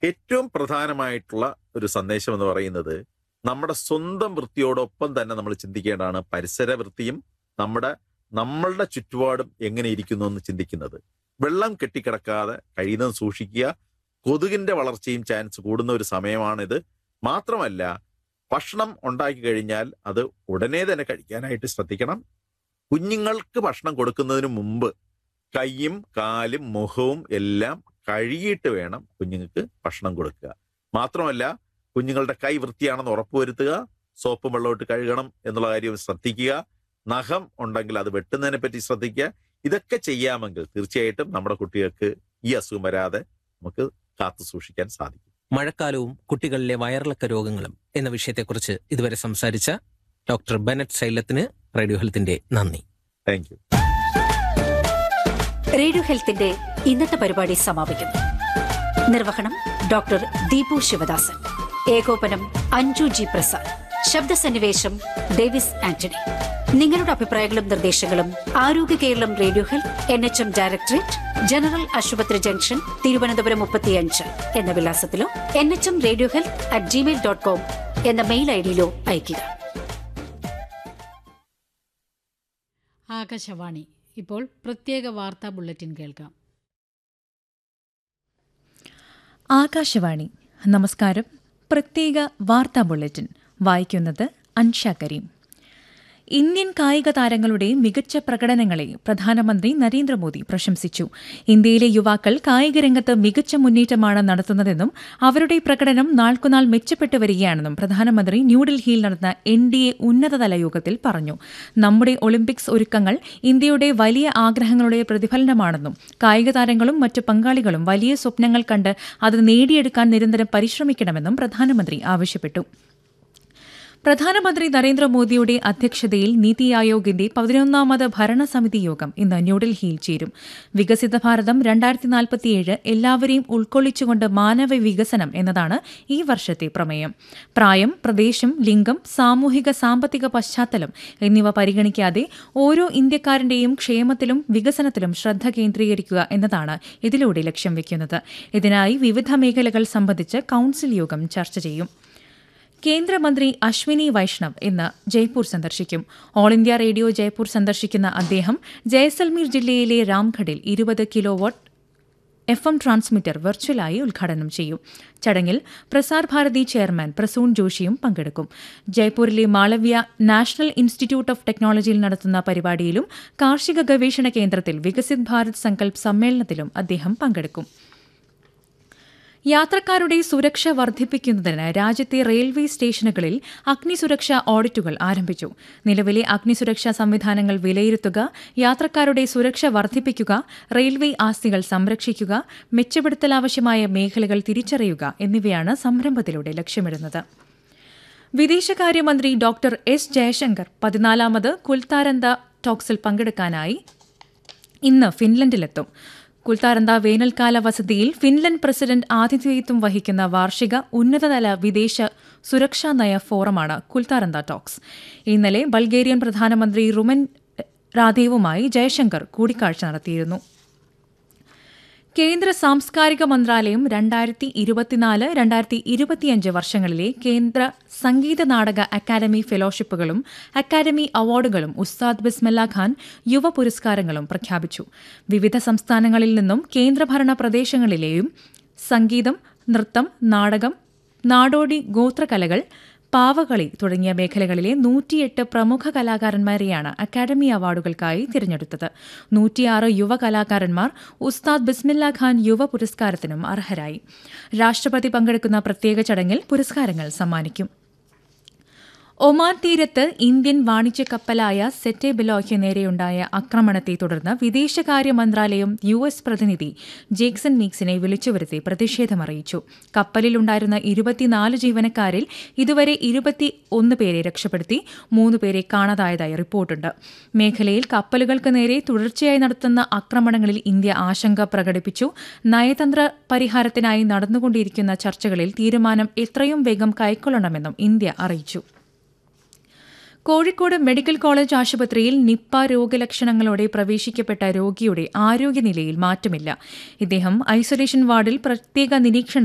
ഏറ്റവും പ്രധാനമായിട്ടുള്ള ഒരു സന്ദേശം എന്ന് പറയുന്നത് നമ്മുടെ സ്വന്തം വൃത്തിയോടൊപ്പം തന്നെ നമ്മൾ ചിന്തിക്കേണ്ടതാണ് പരിസര വൃത്തിയും നമ്മുടെ നമ്മളുടെ ചുറ്റുപാടും എങ്ങനെ ഇരിക്കുന്നു എന്ന് ചിന്തിക്കുന്നത് വെള്ളം കെട്ടിക്കിടക്കാതെ കഴിയുന്നതും സൂക്ഷിക്കുക കൊതുകിന്റെ വളർച്ചയും ചാൻസ് കൂടുന്ന ഒരു സമയമാണിത് മാത്രമല്ല ഭക്ഷണം ഉണ്ടാക്കി കഴിഞ്ഞാൽ അത് ഉടനെ തന്നെ കഴിക്കാനായിട്ട് ശ്രദ്ധിക്കണം കുഞ്ഞുങ്ങൾക്ക് ഭക്ഷണം കൊടുക്കുന്നതിന് മുമ്പ് കൈയും കാലും മുഖവും എല്ലാം കഴുകിയിട്ട് വേണം കുഞ്ഞുങ്ങൾക്ക് ഭക്ഷണം കൊടുക്കുക മാത്രമല്ല കുഞ്ഞുങ്ങളുടെ കൈ വൃത്തിയാണെന്ന് ഉറപ്പുവരുത്തുക സോപ്പും വെള്ളമിട്ട് കഴുകണം എന്നുള്ള കാര്യം ശ്രദ്ധിക്കുക നഖം ഉണ്ടെങ്കിൽ അത് വെട്ടുന്നതിനെ പറ്റി ശ്രദ്ധിക്കുക ഇതൊക്കെ ചെയ്യാമെങ്കിൽ തീർച്ചയായിട്ടും നമ്മുടെ കുട്ടികൾക്ക് ഈ അസുഖം വരാതെ നമുക്ക് കാത്തു സൂക്ഷിക്കാൻ സാധിക്കും മഴക്കാലവും കുട്ടികളിലെ വയറിളക്ക രോഗങ്ങളും എന്ന വിഷയത്തെക്കുറിച്ച് ഇതുവരെ സംസാരിച്ച ഡോക്ടർ ബെനറ്റ് ശൈലത്തിന് റേഡിയോ ഹെൽത്തിന്റെ നന്ദി താങ്ക് യു റേഡിയോ ഹെൽത്തിന്റെ ഇന്നത്തെ പരിപാടി സമാപിക്കുന്നു നിർവഹണം ഡോക്ടർ ദീപു ശിവദാസൻ ഏകോപനം അഞ്ജു ജി പ്രസാദ് ശബ്ദസന്നിവേശം ഡേവിസ് ആന്റണി നിങ്ങളുടെ അഭിപ്രായങ്ങളും നിർദ്ദേശങ്ങളും ആരോഗ്യ Keralam radio health N H M directorate general ആശുപത്രി ജംഗ്ഷൻ തിരുവനന്തപുരം മുപ്പത്തിയഞ്ച് എന്ന വിലാസത്തിലോ N H M radio health at Gmail dot com എന്ന മെയിൽ ഐ ഡിയിലോ അയയ്ക്കുക ആകാശവാണി ഇപ്പോൾ പ്രത്യേക വാർത്താ ബുള്ളറ്റിൻ കേൾക്കാം ആകാശവാണി നമസ്കാരം പ്രത്യേക വാർത്താ ബുള്ളറ്റിൻ വായിക്കുന്നത് അൻഷ കരീം ഇന്ത്യൻ കായിക താരങ്ങളുടെ മികച്ച പ്രകടനങ്ങളെ പ്രധാനമന്ത്രി നരേന്ദ്രമോദി പ്രശംസിച്ചു ഇന്ത്യയിലെ യുവാക്കൾ കായിക രംഗത്ത് മികച്ച മുന്നേറ്റമാണ് നടത്തുന്നതെന്നും അവരുടെ പ്രകടനം നാൾക്കുനാൾ മെച്ചപ്പെട്ടു വരികയാണെന്നും പ്രധാനമന്ത്രി ന്യൂഡൽഹിയിൽ നടന്ന എൻ ഡി എ ഉന്നതതല യോഗത്തിൽ പറഞ്ഞു നമ്മുടെ ഒളിമ്പിക്സ് ഒരുക്കങ്ങൾ ഇന്ത്യയുടെ വലിയ ആഗ്രഹങ്ങളുടെ പ്രതിഫലനമാണെന്നും കായിക താരങ്ങളും മറ്റു പങ്കാളികളും വലിയ സ്വപ്നങ്ങൾ കണ്ട് അത് നേടിയെടുക്കാൻ നിരന്തരം പരിശ്രമിക്കണമെന്നും പ്രധാനമന്ത്രി ആവശ്യപ്പെട്ടു പ്രധാനമന്ത്രി നരേന്ദ്രമോദിയുടെ അധ്യക്ഷതയിൽ നീതി ആയോഗിന്റെ പതിനൊന്നാമത് ഭരണസമിതി യോഗം ഇന്ന് ന്യൂഡൽഹിയിൽ ചേരും വികസിത ഭാരതം രണ്ടായിരത്തി നാൽപ്പത്തിയേഴ് എല്ലാവരെയും ഉൾക്കൊള്ളിച്ചുകൊണ്ട് മാനവ വികസനം എന്നതാണ് ഈ വർഷത്തെ പ്രമേയം പ്രായം പ്രദേശം ലിംഗം സാമൂഹിക സാമ്പത്തിക പശ്ചാത്തലം എന്നിവ പരിഗണിക്കാതെ ഓരോ ഇന്ത്യക്കാരന്റെയും ക്ഷേമത്തിലും വികസനത്തിലും ശ്രദ്ധ കേന്ദ്രീകരിക്കുക എന്നതാണ് ഇതിലൂടെ ലക്ഷ്യം വെക്കുന്നത് ഇതിനായി വിവിധ മേഖലകൾ സംബന്ധിച്ച് കൌൺസിൽ യോഗം ചർച്ച ചെയ്യും കേന്ദ്രമന്ത്രി അശ്വിനി വൈഷ്ണവ് ഇന്ന് ജയ്പൂർ സന്ദർശിക്കും ഓൾ ഇന്ത്യ റേഡിയോ ജയ്പൂർ സന്ദർശിക്കുന്ന അദ്ദേഹം ജയ്സൽമീർ ജില്ലയിലെ രാംഘഡിൽ ഇരുപത് kilo watt F M transmitter വെർച്വലായി ഉദ്ഘാടനം ചെയ്യും ചടങ്ങിൽ പ്രസാർ ഭാരതി ചെയർമാൻ പ്രസൂൺ ജോഷിയും പങ്കെടുക്കും ജയ്പൂരിലെ മാളവ്യ നാഷണൽ ഇൻസ്റ്റിറ്റ്യൂട്ട് ഓഫ് ടെക്നോളജിയിൽ നടത്തുന്ന പരിപാടിയിലും കാർഷിക ഗവേഷണ കേന്ദ്രത്തിൽ വികസിത് ഭാരത് സങ്കൽപ് സമ്മേളനത്തിലും അദ്ദേഹം പങ്കെടുക്കും യാത്രക്കാരുടെ സുരക്ഷ വർദ്ധിപ്പിക്കുന്നതിന് രാജ്യത്തെ റെയിൽവേ സ്റ്റേഷനുകളിൽ അഗ്നിസുരക്ഷാ ഓഡിറ്റുകൾ ആരംഭിച്ചു നിലവിലെ അഗ്നിസുരക്ഷാ സംവിധാനങ്ങൾ വിലയിരുത്തുക യാത്രക്കാരുടെ സുരക്ഷ വർദ്ധിപ്പിക്കുക റെയിൽവേ ആസ്തികൾ സംരക്ഷിക്കുക മെച്ചപ്പെടുത്തൽ ആവശ്യമായ മേഖലകൾ തിരിച്ചറിയുക എന്നിവയാണ് സംരംഭത്തിലൂടെ ലക്ഷ്യമിടുന്നത് വിദേശകാര്യമന്ത്രി ഡോക്ടർ എസ് ജയശങ്കർ പതിനാലാമത് കുൽത്താരന്ത ടോക്സിൽ പങ്കെടുക്കാനായി ഇന്ന് ഫിൻലൻഡിലെത്തും കുൽത്താരന്ത വേനൽക്കാല വസതിയിൽ ഫിൻലൻഡ് പ്രസിഡന്റ് ആതിഥേയത്വം വഹിക്കുന്ന വാർഷിക ഉന്നതതല വിദേശ സുരക്ഷാ നയ ഫോറമാണ് കുൽത്താരന്ത ടോക്സ് ഇന്നലെ ബൾഗേറിയൻ പ്രധാനമന്ത്രി റുമൻ രാദേവുമായി ജയശങ്കർ കൂടിക്കാഴ്ച നടത്തിയിരുന്നു കേന്ദ്ര സാംസ്കാരിക മന്ത്രാലയം രണ്ടായിരത്തി ഇരുപത്തിനാല് രണ്ടായിരത്തി ഇരുപത്തിയഞ്ച് വർഷങ്ങളിലെ കേന്ദ്ര സംഗീത നാടക അക്കാദമി ഫെലോഷിപ്പുകളും അക്കാദമി അവാർഡുകളും ഉസ്താദ് ബിസ്മല്ല ഖാൻ യുവ പുരസ്കാരങ്ങളും പ്രഖ്യാപിച്ചു വിവിധ സംസ്ഥാനങ്ങളിൽ നിന്നും കേന്ദ്രഭരണ പ്രദേശങ്ങളിലെയും സംഗീതം നൃത്തം നാടകം നാടോടി ഗോത്രകലകൾ പാവകളി തുടങ്ങിയ മേഖലകളിലെ നൂറ്റിയെട്ട് പ്രമുഖ കലാകാരന്മാരെയാണ് അക്കാദമി അവാർഡുകൾക്കായി തിരഞ്ഞെടുത്തത് നൂറ്റിയാറ് യുവ കലാകാരന്മാർ ഉസ്താദ് ബിസ്മില്ല ഖാൻ യുവ പുരസ്കാരത്തിനും അർഹരായി രാഷ്ട്രപതി പങ്കെടുക്കുന്ന പ്രത്യേക ചടങ്ങിൽ പുരസ്കാരങ്ങൾ സമ്മാനിക്കും ഒമാൻ തീരത്ത് ഇന്ത്യൻ വാണിജ്യ കപ്പലായ സെറ്റെ ബിലോയ്ക്ക് നേരെയുണ്ടായ ആക്രമണത്തെ തുടർന്ന് വിദേശകാര്യ മന്ത്രാലയം യു എസ് പ്രതിനിധി ജേക്സൺ മീക്സിനെ വിളിച്ചുവരുത്തി പ്രതിഷേധമറിയിച്ചു കപ്പലിലുണ്ടായിരുന്ന ഇരുപത്തിനാല് ജീവനക്കാരിൽ ഇതുവരെ ഇരുപത്തി ഒന്ന് പേരെ രക്ഷപ്പെടുത്തി മൂന്ന് പേരെ കാണാതായതായി റിപ്പോർട്ടുണ്ട് മേഖലയിൽ കപ്പലുകൾക്ക് നേരെ തുടർച്ചയായി നടത്തുന്ന ആക്രമണങ്ങളിൽ ഇന്ത്യ ആശങ്ക പ്രകടിപ്പിച്ചു നയതന്ത്ര പരിഹാരത്തിനായി നടന്നുകൊണ്ടിരിക്കുന്ന ചർച്ചകളിൽ തീരുമാനം എത്രയും വേഗം കൈക്കൊള്ളണമെന്നും ഇന്ത്യ അറിയിച്ചു കോഴിക്കോട് മെഡിക്കൽ കോളേജ് ആശുപത്രിയിൽ നിപ്പ രോഗലക്ഷണങ്ങളോടെ പ്രവേശിക്കപ്പെട്ട രോഗിയുടെ ആരോഗ്യനിലയിൽ മാറ്റമില്ല ഇദ്ദേഹം ഐസൊലേഷൻ വാർഡിൽ പ്രത്യേക നിരീക്ഷണ